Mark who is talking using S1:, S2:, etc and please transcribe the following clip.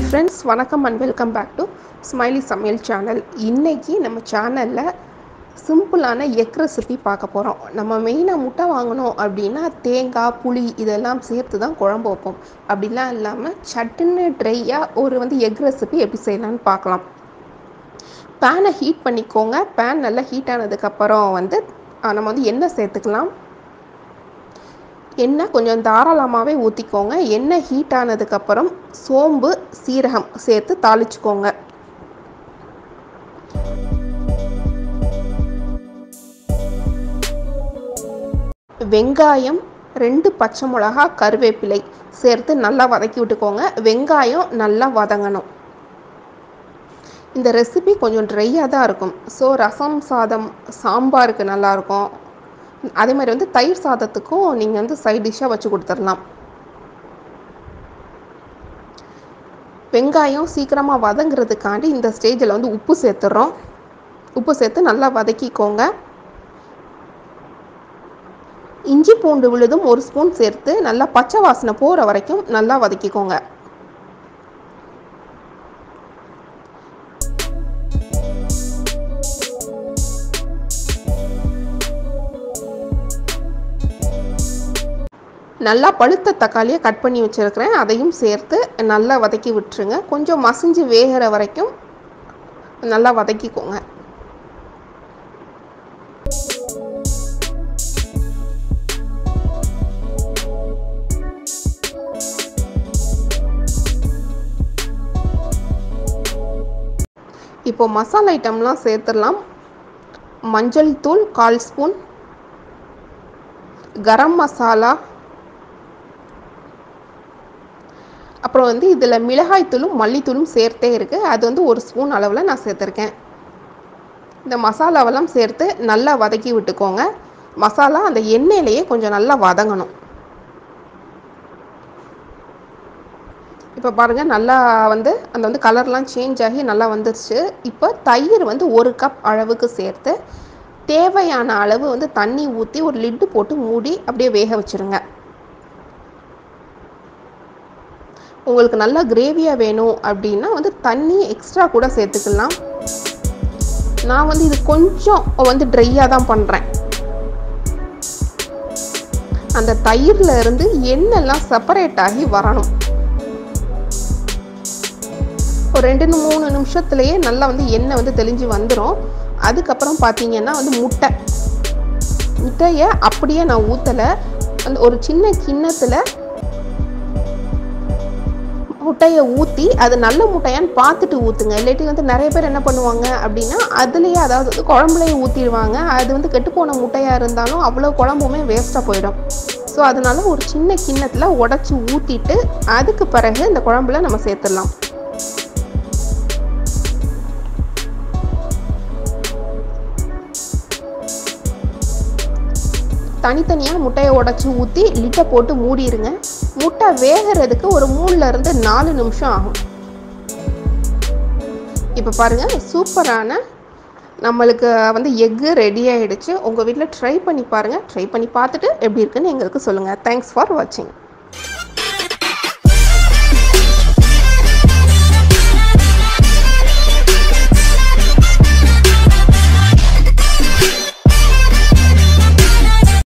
S1: friends வணக்கம் and welcome back to smiley சமையல் channel இன்றைக்கி நம்ம சேனலில் சிம்பிளான எக் ரெசிபி பார்க்க போகிறோம் நம்ம மெயினாக முட்டை வாங்கணும் அப்படின்னா தேங்காய் புளி இதெல்லாம் சேர்த்து தான் குழம்பு வைப்போம் அப்படிலாம் இல்லாமல் சட்டுன்னு ட்ரையாக ஒரு வந்து எக் ரெசிபி எப்படி செய்யலாம்னு பார்க்கலாம் பேனை ஹீட் பண்ணிக்கோங்க பேன் நல்லா ஹீட் ஆனதுக்கப்புறம் வந்து ஆ, நம்ம வந்து எண்ணெய் சேர்த்துக்கலாம் எண்ணெய் கொஞ்சம் தாராளமாகவே ஊற்றிக்கோங்க எண்ணெய் ஹீட் ஆனதுக்கப்புறம் சோம்பு சீரகம் சேர்த்து தாளிச்சுக்கோங்க வெங்காயம் ரெண்டு பச்சை மிளகா கருவேப்பிலை சேர்த்து நல்லா வதக்கி விட்டுக்கோங்க வெங்காயம் நல்லா வதங்கணும் இந்த ரெசிபி கொஞ்சம் ட்ரையாக தான் இருக்கும் ஸோ ரசம் சாதம் சாம்பாருக்கு நல்லாயிருக்கும் அதே மாதிரி வந்து தயிர் சாதத்துக்கும் நீங்கள் வந்து சைட் டிஷ்ஷாக வச்சு கொடுத்துடலாம் வெங்காயம் சீக்கிரமாக வதங்குறதுக்காண்டி இந்த ஸ்டேஜில் வந்து உப்பு சேர்த்துறோம் உப்பு சேர்த்து நல்லா வதக்கிக்கோங்க இஞ்சி பூண்டு விழுதும் ஒரு ஸ்பூன் சேர்த்து நல்லா பச்சை வாசனை போகிற வரைக்கும் நல்லா வதக்கிக்கோங்க நல்லா பழுத்த தக்காளியை கட் பண்ணி வச்சுருக்கிறேன் அதையும் சேர்த்து நல்லா வதக்கி விட்டுருங்க கொஞ்சம் மசிஞ்சு வேகிற வரைக்கும் நல்லா வதக்கிக்கோங்க இப்போ மசாலா ஐட்டம்லாம் சேர்த்துடலாம் மஞ்சள் தூள் கால் ஸ்பூன் கரம் மசாலா அப்புறம் வந்து இதில் மிளகாய்த்தூளும் மல்லித்தூளும் சேர்த்தே இருக்குது அது வந்து ஒரு ஸ்பூன் அளவில் நான் சேர்த்துருக்கேன் இந்த மசாலாவெல்லாம் சேர்த்து நல்லா வதக்கி விட்டுக்கோங்க மசாலா அந்த எண்ணெயிலேயே கொஞ்சம் நல்லா வதங்கணும் இப்போ பாருங்கள் நல்லா வந்து அந்த வந்து கலர்லாம் சேஞ்ச் ஆகி நல்லா வந்துருச்சு இப்போ தயிர் வந்து ஒரு கப் அளவுக்கு சேர்த்து தேவையான அளவு வந்து தண்ணி ஊற்றி ஒரு லிட்டு போட்டு மூடி அப்படியே வேக வச்சுருங்க உங்களுக்கு நல்லா கிரேவியாக வேணும் அப்படின்னா வந்து தண்ணி எக்ஸ்ட்ரா கூட சேர்த்துக்கலாம் நான் வந்து இது கொஞ்சம் வந்து ட்ரையாக தான் பண்ணுறேன் அந்த தயிரில் இருந்து எண்ணெய்லாம் செப்பரேட் ஆகி வரணும் ஒரு ரெண்டு மூணு நிமிஷத்துலேயே நல்லா வந்து எண்ணெய் வந்து தெளிஞ்சு வந்துடும் அதுக்கப்புறம் பார்த்தீங்கன்னா வந்து முட்டை முட்டையை அப்படியே நான் ஊற்றலை அந்த ஒரு சின்ன கிண்ணத்தில் முட்டையை ஊற்றி அது நல்ல முட்டையான்னு பார்த்துட்டு ஊற்றுங்க இல்லாட்டி வந்து நிறைய பேர் என்ன பண்ணுவாங்க அப்படின்னா அதுலேயே அதாவது வந்து குழம்புலையே ஊற்றிடுவாங்க அது வந்து கெட்டுப்போன முட்டையாக இருந்தாலும் அவ்வளோ குழம்புமே வேஸ்ட்டாக போயிடும் ஸோ அதனால ஒரு சின்ன கிண்ணத்தில் உடச்சி ஊற்றிட்டு அதுக்கு பிறகு இந்த குழம்புல நம்ம சேர்த்துடலாம் தனித்தனியாக முட்டையை உடச்சி ஊற்றி லிட்டை போட்டு மூடிடுங்க முட்டை வேகிறதுக்கு ஒரு மூணுலேருந்து நாலு நிமிஷம் ஆகும் இப்போ பாருங்கள் சூப்பரான நம்மளுக்கு வந்து எக்கு ரெடி ஆகிடுச்சு உங்கள் வீட்டில் ட்ரை பண்ணி பாருங்கள் ட்ரை பண்ணி பார்த்துட்டு எப்படி இருக்குன்னு எங்களுக்கு சொல்லுங்கள் தேங்க்ஸ் ஃபார் வாட்சிங்